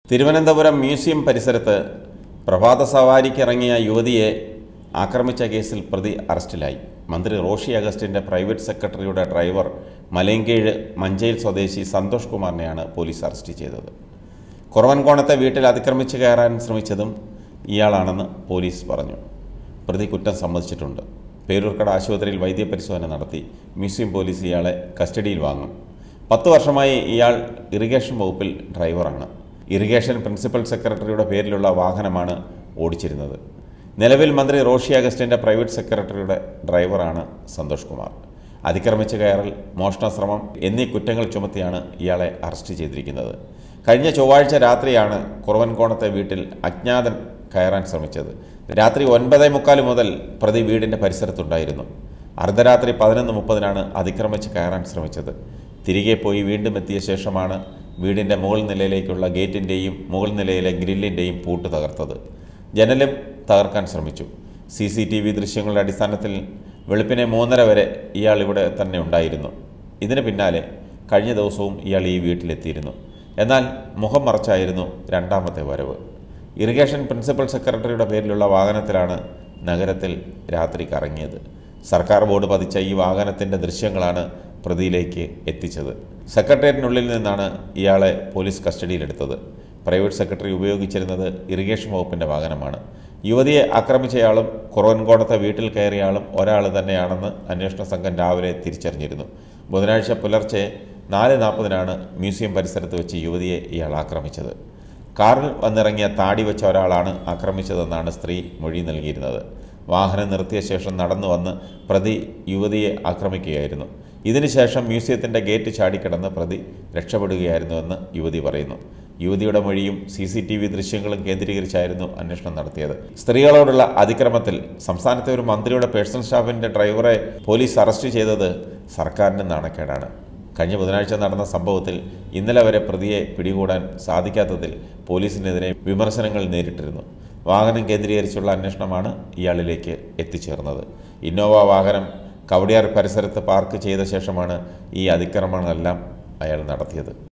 Thiruvananthapuram museum പരിസരത്ത് പ്രഭാത സവാരിക്കിറങ്ങിയ യുവതിയെ ആക്രമിച്ച കേസിൽ പ്രതി അറസ്റ്റിലായി മന്ത്രി റോഷി അഗസ്റ്റിൻ്റെ പ്രൈവറ്റ് സെക്രട്ടറിയുടെ ഡ്രൈവർ മലയങ്കീഴ് മഞ്ചയിൽ സ്വദേശി സന്തോഷ് കുമാറിനെയാണ് പോലീസ് അറസ്റ്റ് ചെയ്തത് കുറവൻകോണത്തെ വീട്ടിൽ അതിക്രമിച്ച് കയറാൻ ശ്രമിച്ചതും ഇയാളാണെന്ന് പോലീസ് പറഞ്ഞു പ്രതി കുറ്റം സമ്മതിച്ചിട്ടുണ്ട് പേരൂർക്കട ആശുപത്രിയിൽ വൈദ്യപരിശോധന നടത്തി മ്യൂസിയം പോലീസ് ഇയാളെ കസ്റ്റഡിയിൽ വാങ്ങും പത്ത് വർഷമായി ഇയാൾ ഇറിഗേഷൻ വകുപ്പിൽ ഡ്രൈവറാണ് ഇറിഗേഷൻ പ്രിൻസിപ്പൽ സെക്രട്ടറിയുടെ പേരിലുള്ള വാഹനമാണ് ഓടിച്ചിരുന്നത് നിലവിൽ മന്ത്രി റോഷി അഗസ്റ്റിൻ്റെ പ്രൈവറ്റ് സെക്രട്ടറിയുടെ ഡ്രൈവറാണ് സന്തോഷ് കുമാർ അതിക്രമിച്ച് കയറൽ മോഷണശ്രമം എന്നീ കുറ്റങ്ങൾ ചുമത്തിയാണ് ഇയാളെ അറസ്റ്റ് ചെയ്തിരിക്കുന്നത് കഴിഞ്ഞ ചൊവ്വാഴ്ച രാത്രിയാണ് കുറവൻകോണത്തെ വീട്ടിൽ അജ്ഞാതൻ കയറാൻ ശ്രമിച്ചത് രാത്രി ഒൻപതേ മുക്കാൽ മുതൽ പ്രതി വീടിൻ്റെ പരിസരത്തുണ്ടായിരുന്നു അർദ്ധരാത്രി പതിനൊന്ന് മുപ്പതിനാണ് അതിക്രമിച്ച് കയറാൻ ശ്രമിച്ചത് തിരികെ പോയി വീണ്ടും എത്തിയ ശേഷമാണ് വീടിൻ്റെ മുകൾ നിലയിലേക്കുള്ള ഗേറ്റിൻ്റെയും മുകൾ നിലയിലെ ഗ്രില്ലിൻ്റെയും പൂട്ട് തകർത്തത് ജനലും തകർക്കാൻ ശ്രമിച്ചു സി സി ടി വി ദൃശ്യങ്ങളുടെ അടിസ്ഥാനത്തിൽ വെളുപ്പിനെ മൂന്നര വരെ ഇയാൾ ഇവിടെ തന്നെ ഉണ്ടായിരുന്നു ഇതിന് പിന്നാലെ കഴിഞ്ഞ ദിവസവും ഇയാൾ ഈ വീട്ടിലെത്തിയിരുന്നു എന്നാൽ മുഖം മറച്ചായിരുന്നു രണ്ടാമത്തെ വരവ് ഇറിഗേഷൻ പ്രിൻസിപ്പൽ സെക്രട്ടറിയുടെ പേരിലുള്ള വാഹനത്തിലാണ് നഗരത്തിൽ രാത്രി കറങ്ങിയത് സർക്കാർ ബോർഡ് പതിച്ച ഈ വാഹനത്തിൻ്റെ ദൃശ്യങ്ങളാണ് പ്രതിയിലേക്ക് എത്തിച്ചത് സെക്രട്ടേറിയറ്റിനുള്ളിൽ നിന്നാണ് ഇയാളെ പോലീസ് കസ്റ്റഡിയിലെടുത്തത് പ്രൈവറ്റ് സെക്രട്ടറി ഉപയോഗിച്ചിരുന്നത് ഇറിഗേഷൻ വകുപ്പിൻ്റെ വാഹനമാണ് യുവതിയെ ആക്രമിച്ചയാളും കുറവൻകോണത്തെ വീട്ടിൽ കയറിയയാളും ഒരാൾ തന്നെയാണെന്ന് അന്വേഷണ സംഘം രാവിലെ തിരിച്ചറിഞ്ഞിരുന്നു ബുധനാഴ്ച പുലർച്ചെ നാല് നാൽപ്പതിനാണ് മ്യൂസിയം പരിസരത്ത് വെച്ച് യുവതിയെ ഇയാൾ ആക്രമിച്ചത് കാറിൽ വന്നിറങ്ങിയ താടി വെച്ച ഒരാളാണ് ആക്രമിച്ചതെന്നാണ് സ്ത്രീ മൊഴി നൽകിയിരുന്നത് വാഹനം നിർത്തിയ ശേഷം നടന്നു വന്ന് പ്രതി യുവതിയെ ആക്രമിക്കുകയായിരുന്നു ഇതിനുശേഷം മ്യൂസിയത്തിൻ്റെ ഗേറ്റ് ചാടിക്കിടന്ന് പ്രതി രക്ഷപ്പെടുകയായിരുന്നുവെന്ന് യുവതി പറയുന്നു യുവതിയുടെ മൊഴിയും സി സി ടി വി ദൃശ്യങ്ങളും കേന്ദ്രീകരിച്ചായിരുന്നു അന്വേഷണം നടത്തിയത് സ്ത്രീകളോടുള്ള അതിക്രമത്തിൽ സംസ്ഥാനത്തെ ഒരു മന്ത്രിയുടെ പേഴ്സണൽ സ്റ്റാഫിൻ്റെ ഡ്രൈവറെ പോലീസ് അറസ്റ്റ് ചെയ്തത് സർക്കാരിൻ്റെ നാണക്കേടാണ് കഴിഞ്ഞ ബുധനാഴ്ച നടന്ന സംഭവത്തിൽ ഇന്നലെ വരെ പ്രതിയെ പിടികൂടാൻ സാധിക്കാത്തതിൽ പോലീസിനെതിരെ വിമർശനങ്ങൾ നേരിട്ടിരുന്നു വാഹനം കേന്ദ്രീകരിച്ചുള്ള അന്വേഷണമാണ് ഇയാളിലേക്ക് എത്തിച്ചേർന്നത് ഇന്നോവ വാഹനം കവടിയാർ പരിസരത്ത് പാർക്ക് ചെയ്ത ശേഷമാണ് ഈ അതിക്രമങ്ങളെല്ലാം അയാൾ നടത്തിയത്